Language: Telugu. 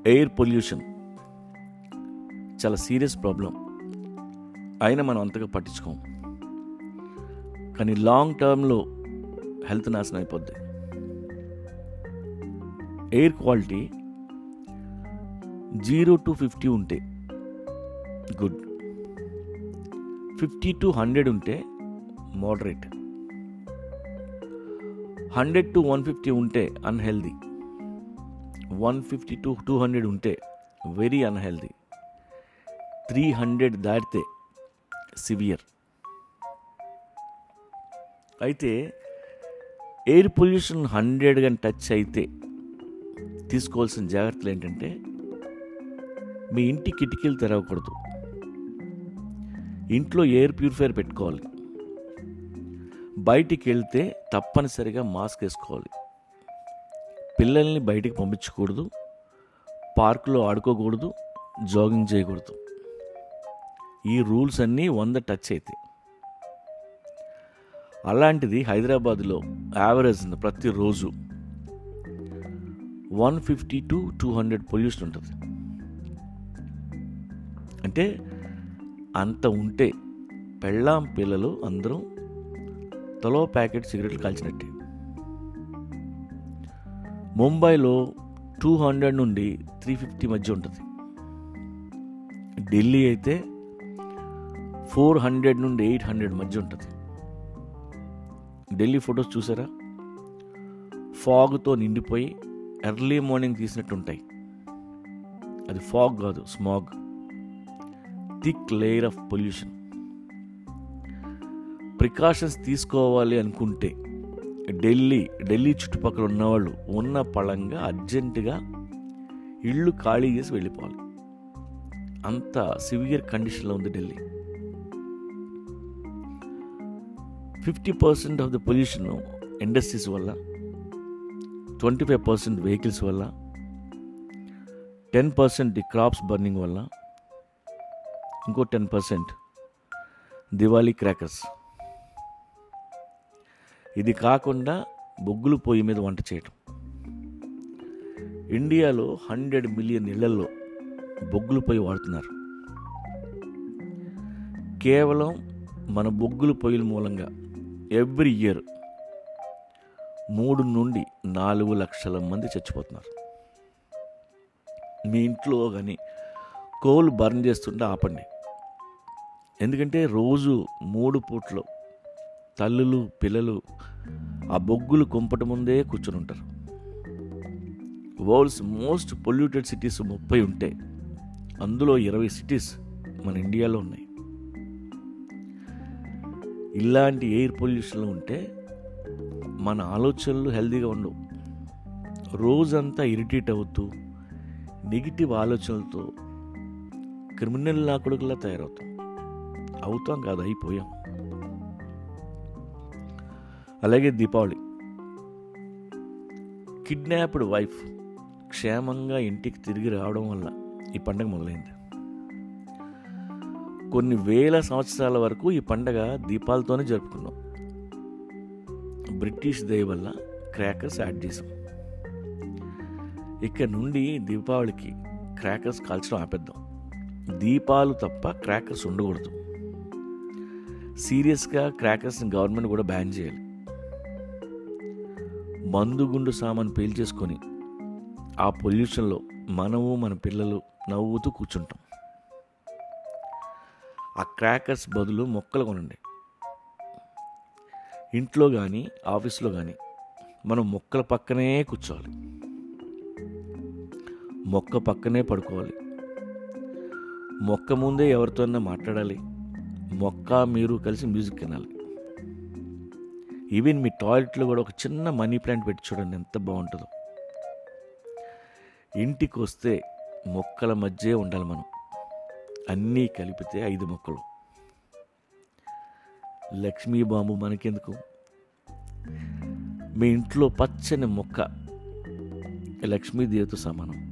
ఎయిర్ పొల్యూషన్ చాలా సీరియస్ ప్రాబ్లం అయినా మనం అంతగా పట్టించుకోం కానీ లాంగ్ టర్మ్లో హెల్త్ నాశనం అయిపోద్ది air quality zero to fifty ఉంటే గుడ్ ఫిఫ్టీ టు హండ్రెడ్ ఉంటే moderate hundred to one fifty ఉంటే unhealthy one fifty to two hundred ఉంటే వెరీ అన్హెల్దీ త్రీ హండ్రెడ్ దాటితే సివియర్ అయితే ఎయిర్ పొల్యూషన్ హండ్రెడ్ కానీ టచ్ అయితే తీసుకోవాల్సిన జాగ్రత్తలు ఏంటంటే మీ ఇంటి కిటికీలు తెరవకూడదు ఇంట్లో ఎయిర్ ప్యూరిఫైయర్ పెట్టుకోవాలి బయటికి వెళ్తే తప్పనిసరిగా మాస్క్ వేసుకోవాలి పిల్లల్ని బయటికి పంపించకూడదు పార్కులో ఆడుకోకూడదు జాగింగ్ చేయకూడదు ఈ రూల్స్ అన్నీ వంద టచ్ అవుతాయి అలాంటిది హైదరాబాద్లో యావరేజ్ ప్రతిరోజు one fifty to two hundred pollution ఉంటుంది అంటే అంత ఉంటే పెళ్ళాం పిల్లలు అందరూ తలో ప్యాకెట్ సిగరెట్లు కాల్చినట్టే ముంబైలో టూ హండ్రెడ్ నుండి త్రీ ఫిఫ్టీ మధ్య ఉంటుంది ఢిల్లీ అయితే ఫోర్ హండ్రెడ్ నుండి ఎయిట్ హండ్రెడ్ మధ్య ఉంటుంది ఢిల్లీ ఫొటోస్ చూసారా ఫాగ్తో నిండిపోయి ఎర్లీ మార్నింగ్ తీసినట్టు ఉంటాయి అది ఫాగ్ కాదు smog thick layer of pollution precautions తీసుకోవాలి అనుకుంటే ఢిల్లీ ఢిల్లీ చుట్టుపక్కల ఉన్నవాళ్ళు ఉన్న పళంగా అర్జెంటుగా ఇళ్ళు ఖాళీ చేసి వెళ్ళిపోవాలి అంత సివియర్ కండిషన్లో ఉంది Delhi fifty percent of the pollution industries వల్ల ట్వంటీ ఫైవ్ పర్సెంట్ వెహికల్స్ వల్ల ten percent the crops burning వల్ల ఇంకో టెన్ పర్సెంట్ దివాళీ క్రాకర్స్ ఇది కాకుండా బొగ్గులు పొయ్యి మీద వంట చేయటం ఇండియాలో హండ్రెడ్ మిలియన్ ఇళ్లలో బొగ్గులు పొయ్యి వాడుతున్నారు కేవలం మన బొగ్గులు పొయ్యిల మూలంగా ఎవ్రీ ఇయర్ మూడు నుండి నాలుగు లక్షల మంది చచ్చిపోతున్నారు మీ ఇంట్లో కానీ కోల్ బర్న్ చేస్తుంటే ఆపండి ఎందుకంటే రోజు మూడు పూట్లో తల్లులు పిల్లలు ఆ బొగ్గులు కుంపట ముందే కూర్చొని ఉంటారు వరల్డ్స్ మోస్ట్ పొల్యూటెడ్ సిటీస్ ముప్పై ఉంటే అందులో ఇరవై సిటీస్ మన ఇండియాలో ఉన్నాయి ఇలాంటి ఎయిర్ పొల్యూషన్లు ఉంటే మన ఆలోచనలు హెల్తీగా ఉండవు రోజంతా ఇరిటేట్ అవుతూ నెగిటివ్ ఆలోచనలతో క్రిమినల్ లాకుడులా తయారవుతాం అవుతాం కాదు అయిపోయాం అలాగే దీపావళి కిడ్నాప్డ్ వైఫ్ క్షేమంగా ఇంటికి తిరిగి రావడం వల్ల ఈ పండగ మొదలైంది కొన్ని వేల సంవత్సరాల వరకు ఈ పండగ దీపాలతోనే జరుపుకున్నాం బ్రిటిష్ దయ వల్ల క్రాకర్స్ యాడ్ చేసాం ఇక్కడ నుండి దీపావళికి క్రాకర్స్ కాల్చడం ఆపేద్దాం దీపాలు తప్ప క్రాకర్స్ ఉండకూడదు సీరియస్గా క్రాకర్స్ని గవర్నమెంట్ కూడా బ్యాన్ చేయాలి మందు గుండు సామాన్ పేల్చేసుకొని ఆ పొల్యూషన్లో మనము మన పిల్లలు నవ్వుతూ కూర్చుంటాం ఆ క్రాకర్స్ బదులు మొక్కలు కొనండి ఇంట్లో కానీ ఆఫీస్లో కానీ మనం మొక్కల పక్కనే కూర్చోవాలి మొక్క పక్కనే పడుకోవాలి మొక్క ముందే ఎవరితోనైనా మాట్లాడాలి మొక్క మీరు కలిసి మ్యూజిక్ వినాలి ఈవెన్ మీ టాయిలెట్లో కూడా ఒక చిన్న మనీ ప్లాంట్ పెట్టి చూడండి ఎంత బాగుంటుందో ఇంటికి వస్తే మొక్కల మధ్య ఉండాలి మనం అన్నీ కలిపితే ఐదు మొక్కలు లక్ష్మీ బాంబు మనకెందుకు మీ ఇంట్లో పచ్చని మొక్క లక్ష్మీదేవితో సమానం